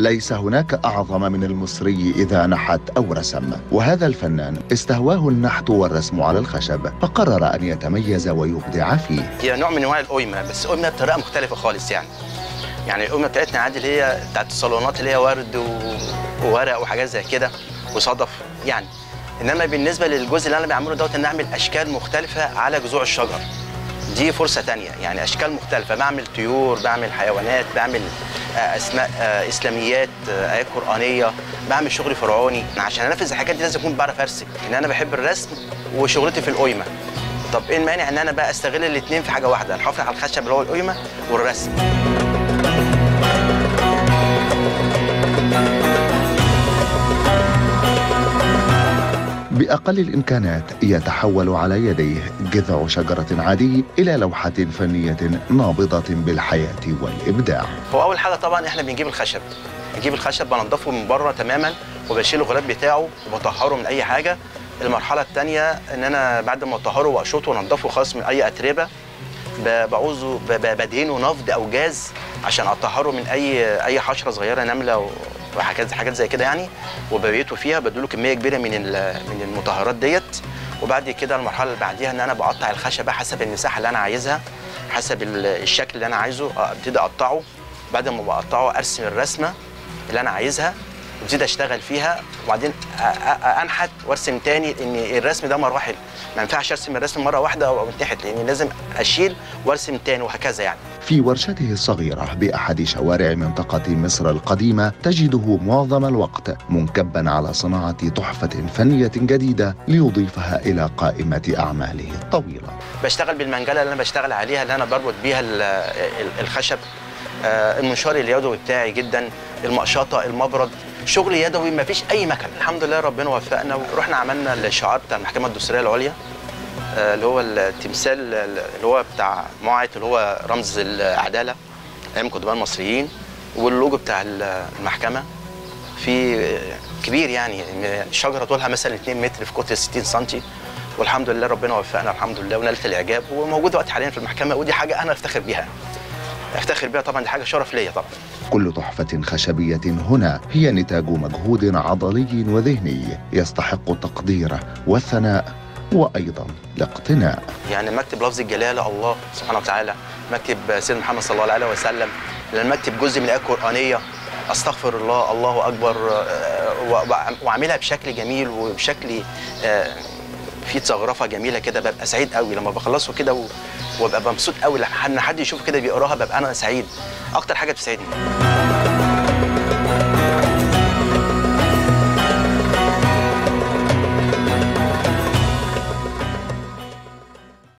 ليس هناك أعظم من المصري إذا نحت أو رسم وهذا الفنان استهواه النحت والرسم على الخشب فقرر أن يتميز ويبدع فيه هي نوع من انواع القيمه بس قيمه بطريقه مختلفه خالص يعني يعني القيمه بتاعتنا عادي اللي هي بتاعت الصالونات اللي هي ورد و- وورق وحاجات زي كده وصدف يعني انما بالنسبه للجزء اللي انا بعمله دوت ان اعمل اشكال مختلفه على جذوع الشجر دي فرصه تانية يعني اشكال مختلفه بعمل طيور بعمل حيوانات بعمل آه، اسماء آه، اسلاميات آه، ايات قرانيه بعمل شغل فرعوني عشان انفذ الحاجات دي لازم اكون بعرف ارسم ان انا بحب الرسم وشغلتي في القيمه طب ايه المانع ان انا بقى استغل الاثنين في حاجه واحده الحفر على الخشب اللي هو القيمه والرسم بأقل الإمكانات يتحول على يديه جذع شجرة عادي إلى لوحة فنية نابضة بالحياة والإبداع هو اول حاجه طبعا احنا بنجيب الخشب نجيب الخشب بنضفه من بره تماما وبشيل الغلاف بتاعه وبطهره من اي حاجه المرحله الثانيه ان انا بعد ما اطهره واشطه وانضفه خالص من اي اتربه ب- بعوزه ب- ب- بدهنه نفض او جاز عشان اطهره من اي اي حشره صغيره نمله و- وحاجات حاجات زي كده يعني وببيته فيها بديله كميه كبيره من ال- من المطهرات ديت وبعد كده المرحله اللي بعديها ان انا بقطع الخشبه حسب المساحه اللي انا عايزها حسب ال- الشكل اللي انا عايزه ابتدي اقطعه بعد ما بقطعه ارسم الرسمه اللي انا عايزها وابتدي اشتغل فيها وبعدين أ- أ- انحت وارسم تاني ان الرسم ده مراحل ما ينفعش ارسم الرسم مره واحده او انتحت لان لازم اشيل وارسم تاني وهكذا يعني في ورشته الصغيرة بأحد شوارع منطقة مصر القديمة تجده معظم الوقت منكبا على صناعة تحفة فنية جديدة ليضيفها إلى قائمة أعماله الطويلة بشتغل بالمنجله اللي انا بشتغل عليها اللي انا بربط بيها ال- ال- الخشب آه، المنشار اليدوي بتاعي جدا المقشطه المبرد شغل يدوي ما فيش اي مكن الحمد لله ربنا وفقنا ورحنا عملنا الشعار بتاع المحكمه الدستوريه العليا آه، اللي هو التمثال اللي هو بتاع معيط اللي هو رمز العداله ايام القدماء المصريين واللوجو بتاع المحكمه في كبير يعني إن الشجره طولها مثلا 2 متر في قطر 60 سم والحمد لله ربنا وفقنا الحمد لله ونالت الاعجاب وموجود دلوقتي حاليا في المحكمه ودي حاجه انا افتخر بيها افتخر بيها طبعا دي حاجه شرف ليا طبعا كل تحفة خشبية هنا هي نتاج مجهود عضلي وذهني يستحق التقدير والثناء وأيضا الاقتناء يعني مكتب لفظ الجلاله الله سبحانه وتعالى مكتب سيدنا محمد صلى الله عليه وسلم لان مكتب جزء من الايه القرانيه استغفر الله الله اكبر آه، و- وعاملها بشكل جميل وبشكل آه، فيه زخرفه جميله كده ببقى سعيد قوي لما بخلصه كده و- وببقى مبسوط قوي لما حد يشوف كده بيقراها ببقى انا سعيد اكتر حاجه بتسعدني